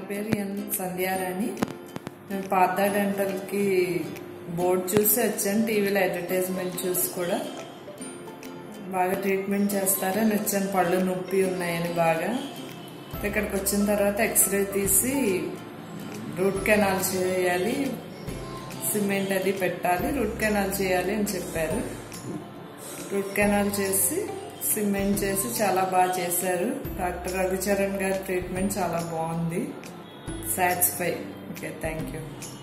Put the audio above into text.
పేరు ఎన్ సంధ్యారాణి నేను పార్థ డెంటల్కి బోర్డు చూసి వచ్చాను టీవీలో అడ్వర్టైజ్మెంట్ చూసి కూడా బాగా ట్రీట్మెంట్ చేస్తారని వచ్చాను పళ్ళు నొప్పి ఉన్నాయని బాగా ఇక్కడికి వచ్చిన తర్వాత ఎక్స్రే తీసి రూట్ కెనాల్ చేయాలి సిమెంట్ అది పెట్టాలి రూట్ కెనాల్ చేయాలి అని చెప్పారు రూట్ కెనాల్ చేసి సిమెంట్ చేసి చాలా బాగా చేశారు డాక్టర్ రఘుచరణ్ గారి ట్రీట్మెంట్ చాలా బాగుంది సాటిస్ఫై ఓకే థ్యాంక్ యూ